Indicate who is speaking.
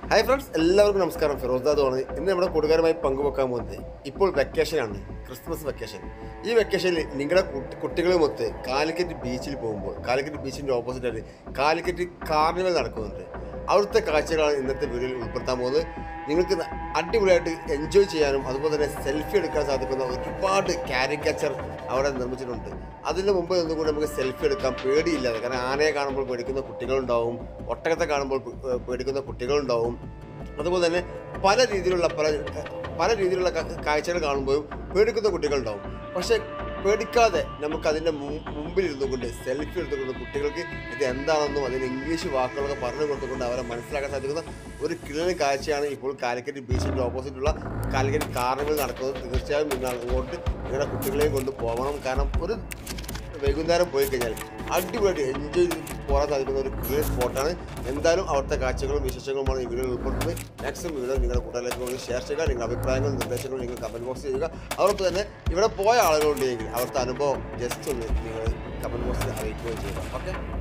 Speaker 1: hi friends എല്ലാവർക്കും നമസ്കാരം ഫിറോസ്ദാദാണ് ഇന്ന് നമ്മുടെ കൂട്ടുകാരുമായി പങ്കുവെക്കാൻ പോകുന്നത് ഇപ്പോൾ വെക്കേഷനാണ് ക്രിസ്മസ് വെക്കേഷൻ ഈ വെക്കേഷനിൽ നിങ്ങളുടെ കുട്ടി- കുട്ടികളുമൊത്ത് കാലിക്കറ്റ് ബീച്ചിൽ പോകുമ്പോൾ കാലിക്കറ്റ് ബീച്ചിൻ്റെ ഓപ്പോസിറ്റായിട്ട് കാലിക്കറ്റ് കാർണിവൽ നടക്കുന്നുണ്ട് അവിടുത്തെ കാഴ്ചകളാണ് ഇന്നത്തെ വീഡിയോയിൽ ഉൾപ്പെടുത്താൻ പോകുന്നത് നിങ്ങൾക്ക് ന- അടിപൊളിയായിട്ട് എൻജോയ് ചെയ്യാനും അതുപോലെ തന്നെ സെൽഫി എടുക്കാൻ സാധിക്കുന്ന ഒരുപാട് കാരിക്കച്ചർ അവിടെ നിർമ്മിച്ചിട്ടുണ്ട് അതിന് മുമ്പ് നിന്നുകൊണ്ട് നമുക്ക് സെൽഫി എടുക്കാൻ പേടിയില്ലാതെ കാരണം ആനയെ കാണുമ്പോൾ പേടിക്കുന്ന കുട്ടികളുണ്ടാവും ഒട്ടകത്തെ കാണുമ്പോൾ പേ- പേടിക്കുന്ന കുട്ടികളുണ്ടാവും അതുപോലെ തന്നെ പല രീതിയിലുള്ള പല പല രീതിയിലുള്ള ക- കാഴ്ചകൾ കാണുമ്പോഴും പേടിക്കുന്ന കുട്ടികളുണ്ടാവും പക്ഷേ പേടിക്കാതെ നമുക്ക് അതിൻ്റെ മുമ്പിൽ ഇരുന്നുകൊണ്ട് സെൽഫി എടുത്തുകൊണ്ട് കുട്ടികൾക്ക് ഇത് എന്താണെന്നും അതിന് ഇംഗ്ലീഷ് വാക്കുകളൊക്കെ പറഞ്ഞു കൊടുത്തുകൊണ്ട് അവരെ മനസ്സിലാക്കാൻ സാധിക്കുന്ന ഒരു കിഴന് കാഴ്ചയാണ് ഇപ്പോൾ കാലിക്കറ്റ് ബീച്ചിൻ്റെ ഓപ്പോസിറ്റുള്ള കാലിക്കറ്റ് കാർണിവൽ നടക്കുന്നത് തീർച്ചയായും നിങ്ങൾ അങ്ങോട്ട് നിങ്ങളുടെ കുട്ടികളെയും കൊണ്ട് പോകണം കാരണം ഒരു വൈകുന്നേരം പോയി കഴിഞ്ഞാൽ അടിപൊളിയായിട്ട് എൻജോയ് ചെയ്ത് പോകാൻ സാധിക്കുന്ന ഒരു ക്ലിയർ സ്പോട്ടാണ് എന്തായാലും അവിടുത്തെ കാഴ്ചകളും വിശേഷങ്ങളുമാണ് ഈ വീഡിയോയിൽ ഉൾപ്പെടുത്തുന്നത് മാക്സിമം വീഡിയോ നിങ്ങളുടെ കൂട്ടുകാരിലേക്ക് കൊണ്ട് ഷെയർ ചെയ്യുക നിങ്ങളുടെ അഭിപ്രായങ്ങളും നിർദ്ദേശങ്ങളും നിങ്ങൾ കമൻറ്റ് ബോക്സ് ചെയ്യുക അതോടൊപ്പം തന്നെ ഇവിടെ പോയ ആളുകളുണ്ടെങ്കിൽ അവിടുത്തെ അനുഭവം ജസ്റ്റ് ഒന്ന് നിങ്ങൾ കമൻറ്റ് ബോക്സിൽ അറിയിക്കുകയും ചെയ്യുക ഓക്കെ